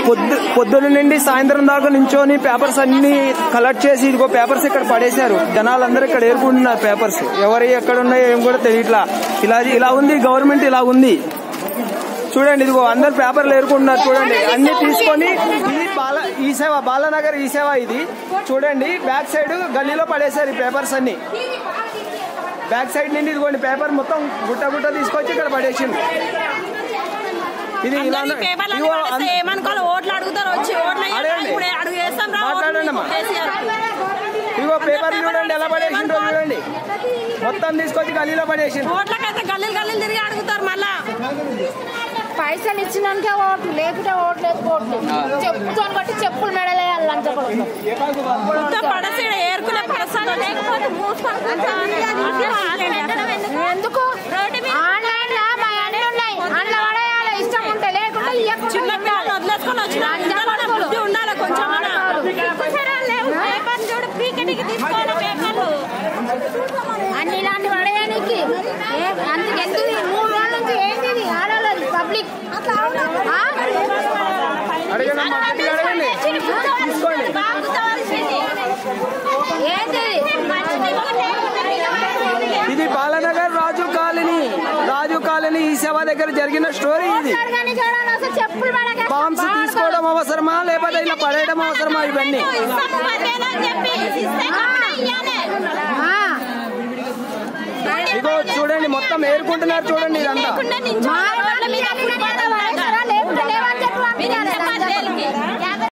పొద్దు పొద్దున నుండి సాయంత్రం దాకా నించొని పేపర్స్ అన్ని కలెక్ట్ చేసి ఇదిగో పేపర్స్ ఇక్కడ పడేశారు జనాలందరూ ఇక్కడ ఏరుకుంటున్నారు పేపర్స్ ఎవరి ఎక్కడ ఉన్నాయో ఏం కూడా తెలియట్లా ఇలా ఇలా ఉంది గవర్నమెంట్ ఇలా ఉంది చూడండి ఇదిగో అందరు పేపర్లు ఏరుకుంటున్నారు చూడండి అన్ని తీసుకొని ఇది బాల ఈ సేవ బాలనగర్ ఈ సేవ ఇది చూడండి బ్యాక్ సైడ్ గల్లీలో పడేశారు ఈ పేపర్స్ అన్ని బ్యాక్ సైడ్ నుండి ఇదిగోండి పేపర్ మొత్తం గుట్ట గుట్ట తీసుకొచ్చి ఇక్కడ పడేసింది ఇది ఇలా అందరినీ పేపర్లు అన్ని ఇదిగో పడేస్తే అంద- ఏమనుకోవాలి ఓట్లు అడుగుతారు వచ్చి ఓట్లు వేయాలి. అడగండి. ఇప్పుడు అడుగు వేస్తాం రా ఓట్లు మాట్లాడండి అమ్మా. కేసీఆర్ కి. ఇదిగో పేపర్ చూడండి ఎలా పడేసిండ్రో చూడండి మొత్తం తీసుకొచ్చి గల్లీలో పడేసిండ్రు ఓట్లకైతే గల్లీలు గల్లీలు తిరిగి అడుగుతారు మళ్ళా పైసలు ఇచ్చినాకే ఓట్లు లేకుంటే ఓట్లు వేసుకోవట్లేదు చెప్పుతో బట్టి చెప్పులు మెడలేయాలి లంచ కొడుకు మొత్తం పడసి ఏరుకునే పడసాడు లేకపోతే ఎందుకు ఆన్లైన్ లా మా అన్ని ఉన్నాయి అందులో పడేయాలి ఇష్టం ఉంటే లేకుంటే ఇయ్యకుండా చిన్న పిల్లలు ఉండాలి. వదిలేసుకొని వచ్చిన లంచ కొడుకులు. బుద్ధి ఉండాలి కొంచెం అన్ని ఇలాంటి పడేయడానికి ఏ- అందుకు ఎందుకు ఈ మూడు రోజుల నుంచి ఏంటి ఇది ఆడలేదు పబ్లిక్ ఆ? అడగండి అమ్మా, గట్టిగా అడగండి తీసుకోండి ఏంటి ఇది బాలనగర్ రాజు కాలనీ రాజు కాలనీ ఈ సేవ దగ్గర జరిగిన స్టోరీ ఇది కానీ చూడండి అసలు చెప్పులు పడక బాంబ్స్ తీసుకోవడం అవసరమా లేకపోతే ఇలా పడేయడం అవసరమా ఇవన్నీ ఆ. ఇగో చూడండి మొత్తం ఏరుకుంటున్నారు చూడండి ఇదంతా మా రోడ్ల మీద ఫుట్పాత్